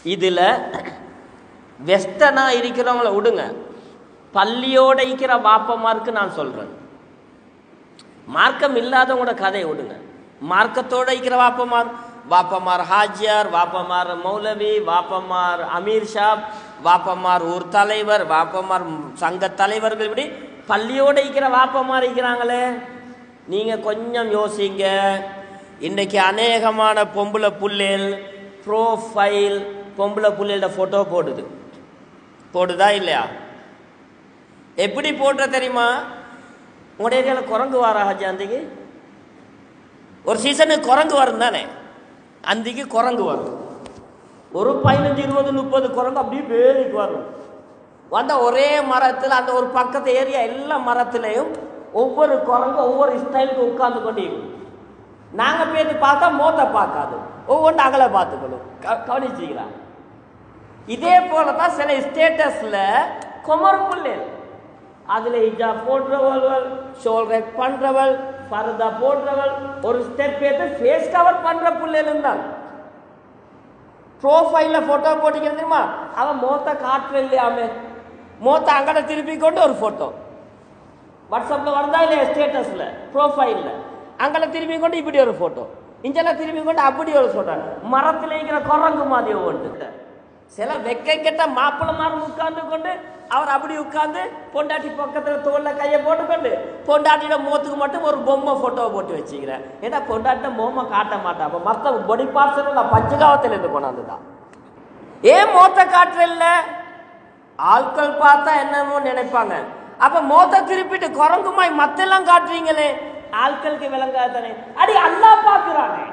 இதில் வெஸ்டர்னாக இருக்கிறவங்கள விடுங்க பள்ளியோட இருக்கிற வாப்பமாருக்கு நான் சொல்கிறேன் மார்க்கம் இல்லாதவங்களோட கதையை விடுங்க மார்க்கத்தோட இருக்கிற வாப்பமார் வாப்பமார் ஹாஜியார் வாப்பமார் மௌலவி வாப்பமார் அமீர் ஷாப் வாப்பமார் ஊர் தலைவர் வாப்பமார் சங்க தலைவர்கள் இப்படி பள்ளியோட இருக்கிற வாப்பமார் இருக்கிறாங்களே நீங்கள் கொஞ்சம் யோசிங்க இன்றைக்கி அநேகமான பொம்பளை புள்ளேல் ப்ரோஃபைல் பொம்பளை புள்ளையோட ஃபோட்டோ போடுது போடுதா இல்லையா எப்படி போடுற தெரியுமா உங்களுடைய ஏரியாவில் குரங்கு வாரா ஹஜ் அந்திக்கு ஒரு சீசனுக்கு குரங்கு வரும் தானே அந்திக்கு குரங்கு வரும் ஒரு பதினஞ்சு இருபது முப்பது குரங்கு அப்படியே பேருக்கு வரும் வந்த ஒரே மரத்தில் அந்த ஒரு பக்கத்து ஏரியா எல்லா மரத்துலேயும் ஒவ்வொரு குரங்கு ஒவ்வொரு ஸ்டைலுக்கு உட்கார்ந்து கொண்டு இருக்கும் நாங்கள் போய் பார்த்தா மோத்தை பார்க்காது ஒவ்வொன்று அகலை பார்த்துக்கணும் க கவனிச்சிங்களா இதே போல தான் சில ஸ்டேட்டஸில் கொமர் புள்ளேன் அதில் இஜா போடுறவள் ஷோல்டர் பண்ணுறவள் பரதா போடுறவள் ஒரு ஸ்டெப் எடுத்து ஃபேஸ் கவர் பண்ணுற புள்ளையிலும் தான் ப்ரோஃபைலில் ஃபோட்டோ போட்டிக்கிறது தெரியுமா அவன் மோத்த காட்டுற இல்லையாமே மோத்த அங்கட திருப்பி கொண்டு ஒரு ஃபோட்டோ வாட்ஸ்அப்பில் வருதா இல்லையா ஸ்டேட்டஸில் ப்ரோஃபைலில் அங்கட திருப்பி கொண்டு இப்படி ஒரு ஃபோட்டோ இங்கெல்லாம் திரும்பி கொண்டு அப்படி ஒரு ஃபோட்டோ மரத்தில் இருக்கிற குரங்கு மாதிரி ஒவ்வொன்று சில வெக்க கெட்ட மாப்பிள்ளமாரும் உட்கார்ந்து கொண்டு அவர் அப்படி உட்கார்ந்து பொண்டாட்டி பக்கத்தில் தோல்ல கையை போட்டுக்கொண்டு பொண்டாட்டியோட முகத்துக்கு மட்டும் ஒரு பொம்மை ஃபோட்டோவை போட்டு வச்சுக்கிறேன் ஏன்னா பொண்டாட்டின பொம்மை காட்ட மாட்டா அப்போ மற்ற பொடி பார்ட்ஸ் எல்லாம் பஞ்சகாவத்தில் இருந்து கொண்டாந்து தான் ஏன் மோத்த காட்டுறல்ல ஆட்கள் பார்த்தா என்னமோ நினைப்பாங்க அப்ப மோத்த திருப்பிட்டு குரங்குமாய் மத்தெல்லாம் காட்டுறீங்களே ஆட்களுக்கு விளங்காதானே அடி அல்லா பாக்குறானே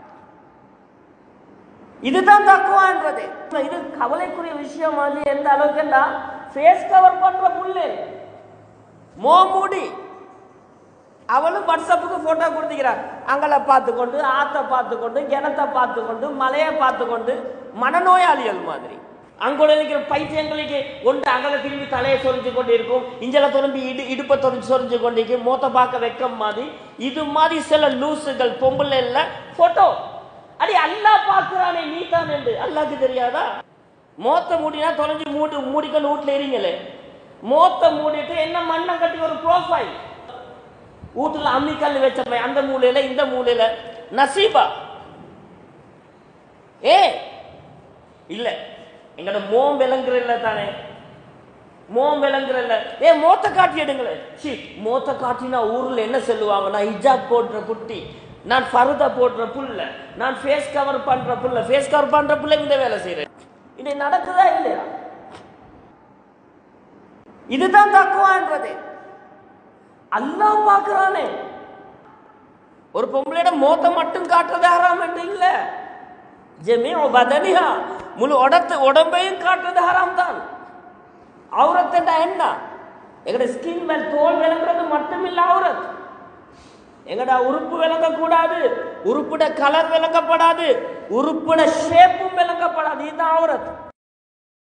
இதுதான் தக்குவான்றது இது கவலைக்குரிய விஷயம் அது எந்த அளவுக்குன்னா ஃபேஸ் கவர் பண்ற புல்லு மோ மூடி அவளும் வாட்ஸ்அப்புக்கு போட்டோ கொடுத்துக்கிறான் அங்களை பார்த்து கொண்டு ஆத்தை பார்த்து கொண்டு கிணத்தை பார்த்து கொண்டு மலையை பார்த்து கொண்டு மனநோயாளிகள் மாதிரி அங்கோட இருக்கிற பைத்தியங்களுக்கு ஒன்று அங்கல திரும்பி தலையை சொரிஞ்சு கொண்டு இருக்கும் இஞ்சல திரும்பி இடு இடுப்பை தொறிஞ்சு சொரிஞ்சு கொண்டிருக்கும் மூத்த பார்க்க வெக்கம் மாதிரி இது மாதிரி சில லூசுகள் பொம்பளை இல்ல போட்டோ அடி அல்லா பார்க்கிறானே நீ தான் என்று அல்லாக்கு தெரியாதா மோத்த மூடினா தொலைஞ்சு மூடி மூடிக்கொண்டு வீட்டுல இருங்களே மோத்த மூடிட்டு என்ன மண்ணம் கட்டி ஒரு ப்ரோஃபைல் வீட்டுல அம்மிக்கல் வச்ச அந்த மூலையில இந்த மூலையில நசீபா ஏ இல்ல எங்கட மோம் விளங்குறல்ல தானே மோம் விளங்குறல்ல ஏ மோத்த காட்டி எடுங்களேன் சி மோத்த காட்டினா ஊர்ல என்ன சொல்லுவாங்க நான் ஹிஜாப் போடுற குட்டி நான் ஃபருதா போடுற புள்ள நான் ஃபேஸ் கவர் பண்ற புள்ள ஃபேஸ் கவர் பண்ற புள்ள இந்த வேலை செய்யறேன் இது நடக்குதா இல்லையா இதுதான் தக்குவான்றது அல்லாஹ் பார்க்கிறானே ஒரு பொம்பளையோட மோத்த மட்டும் காட்டுறது ஹராம் என்று இல்ல ஜெமியோ பதனிஹா முழு உடத்து உடம்பையும் காட்டுறது ஹராம் தான் அவுரத்துண்டா என்ன எங்கட ஸ்கின் மேல் தோல் விளங்குறது மட்டும் இல்ல அவுரத் எங்கட உறுப்பு விளங்கக்கூடாது உறுப்புட கலர் விளங்கப்படாது உறுப்புட ஷேப்பும் விளங்கப்படாது இதுதான் அவுரத்